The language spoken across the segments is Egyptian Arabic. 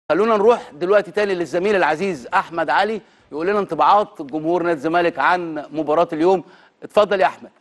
خلونا نروح دلوقتي تاني للزميل العزيز احمد علي يقول لنا انطباعات جمهور نادي الزمالك عن مباراه اليوم اتفضل يا احمد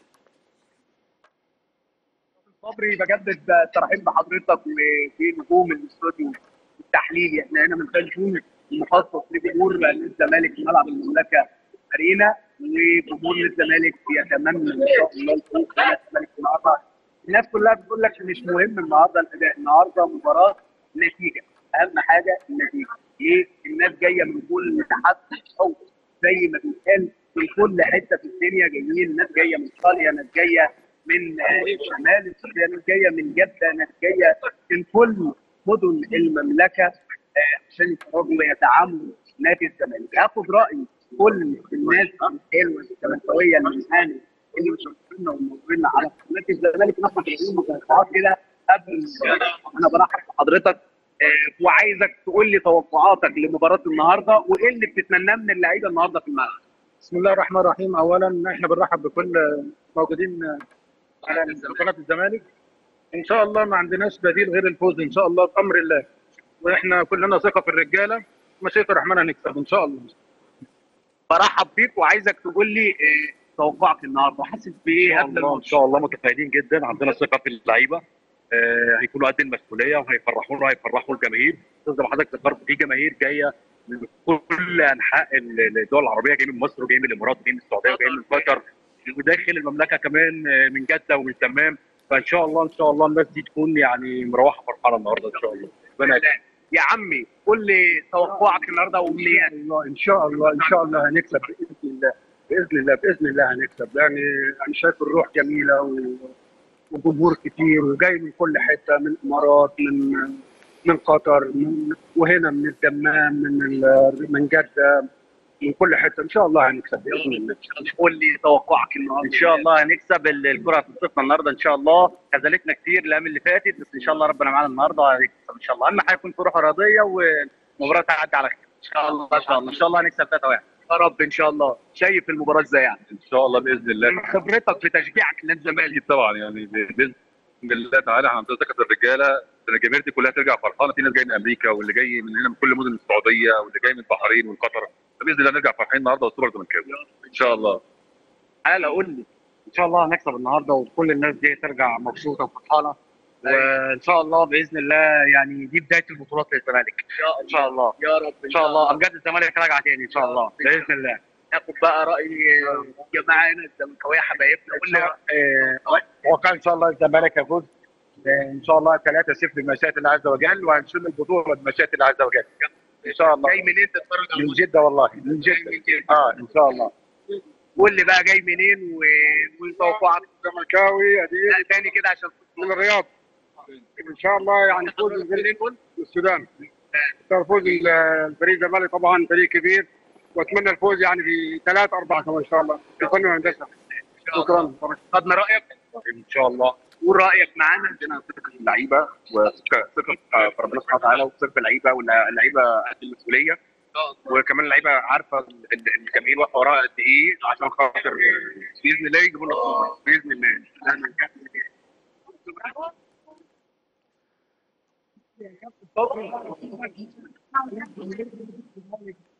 صبري بجدد الترحيب بحضرتك وفي نجوم الاستوديو التحليلي احنا هنا من خلال المخصص لجمهور نادي الزمالك في ملعب المملكه ارينا وجمهور نادي الزمالك يتمنى ان شاء الله الفوز على الزمالك النهارده الناس كلها بتقول لك مش مهم النهارده الاداء النهارده مباراه نتيجه اهم حاجه النتيجه ليه؟ الناس جايه من كل تحدي او زي ما بيتقال من كل حته في الدنيا جايين ناس جايه من ايطاليا ناس جايه من آه، شمال افريقيا ناس جايه من جده ناس جايه من كل مدن المملكه آه، عشان يتفرجوا ويدعموا نادي الزمالك هاخد راي كل الناس الحلوه الزملكاويه اللي معانا اللي مشرفينا ومنورينا على قناه الزمالك ناخد عيون متوقعات كده قبل انا برحب بحضرتك آه، وعايزك تقول لي توقعاتك لمباراه النهارده وايه اللي بتتمناه من اللعيبه النهارده في الملعب بسم الله الرحمن الرحيم اولا احنا بنرحب بكل موجودين على قناه الزمالك ان شاء الله ما عندناش بديل غير الفوز ان شاء الله بامر الله واحنا كلنا ثقه في الرجاله مشيئه الرحمن هنكسب ان شاء الله برحب بيك وعايزك تقول لي آه، توقعك النهارده حاسس بايه قبل الله ان الماتش شاء الله متفائلين جدا عندنا ثقه في اللعيبه آه، هيكونوا قد المسؤوليه وهيفرحونا وهيفرحوا الجماهير زي ما حضرتك ذكرت في جماهير جايه من كل انحاء ال- الدول العربيه جاي من مصر وجاي من الامارات وجاي من السعوديه وجاي من قطر وداخل المملكه كمان آه، من جده ومن تمام فان شاء الله ان شاء الله الناس دي تكون يعني مروحه فرحانه النهارده ان شاء الله ربنا يكرمك. يا عمي قول لي توقعك النهارده وامنياتك الله ان شاء الله ان شاء الله هنكسب باذن الله باذن الله باذن الله هنكسب يعني انا شايف الروح جميله و... وجمهور كتير وجاي من كل حته من الامارات من من قطر من وهنا من الدمام من ال... من جده من كل حته ان شاء الله هنكسب باذن الله قول لي توقعك النهارده ان شاء الله هنكسب ال- الكره هتنصفنا النهارده ان شاء الله خذلتنا كتير الايام اللي فاتت بس ان شاء الله ربنا معانا النهارده وهنكسب ان شاء الله اهم حاجه يكون في روح رياضيه ومباراه تعدي على خير ان شاء الله ان شاء الله ان شاء الله هنكسب 3 1 يا رب ان شاء الله شايف المباراه ازاي يعني ان شاء الله باذن الله من خبرتك في تشجيعك للزمالك اكيد طبعا يعني باذن الله تعالى احنا عندنا ثقه الرجاله إن الجماهير دي كلها ترجع فرحانه في ناس جايه من امريكا واللي جاي من هنا من كل مدن السعوديه واللي جاي من البحرين وقطر فباذن الله نرجع فرحانين النهارده والسوبر زملكاوي ان شاء الله تعالى قول لي ان شاء الله هنكسب النهارده وكل الناس دي ترجع مبسوطه وفرحانه وان شاء الله باذن الله يعني دي بدايه البطولات للزمالك ان شاء الله يا رب ان شاء الله امجاد الزمالك راجعه تاني ان شاء الله باذن الله ناخد بقى راي جماعنا الزملكاويه حبايبنا قول لي وكان ان شاء الله الزمالك يفوز ان شاء الله 3-0 بمشيئه الله عز وجل وهنشيل البطوله بمشيئه الله عز وجل ان شاء الله جاي منين تتفرج على من الماتش؟ جده والله من جاي جده من جدة. اه ان شاء الله قول لي بقى جاي منين و... وتوقعك زملكاوي ادي لا تاني كده عشان من الرياض ان شاء الله يعني فوز الفريق من السودان فوز الفريق الزمالك طبعا فريق كبير واتمنى الفوز يعني في ثلاث اربع كمان ان شاء الله في الفن والهندسه شكرا خدنا رايك ان شاء الله قول رايك معانا عندنا ثقه في اللعيبه وثقه ثقه في ربنا سبحانه وتعالى وثقه في اللعيبه واللعيبه قد المسؤوليه وكمان اللعيبه عارفه ال- ال- الجماهير واقفه وراها قد ايه عشان خاطر باذن الله يجيبوا لنا السوبر باذن الله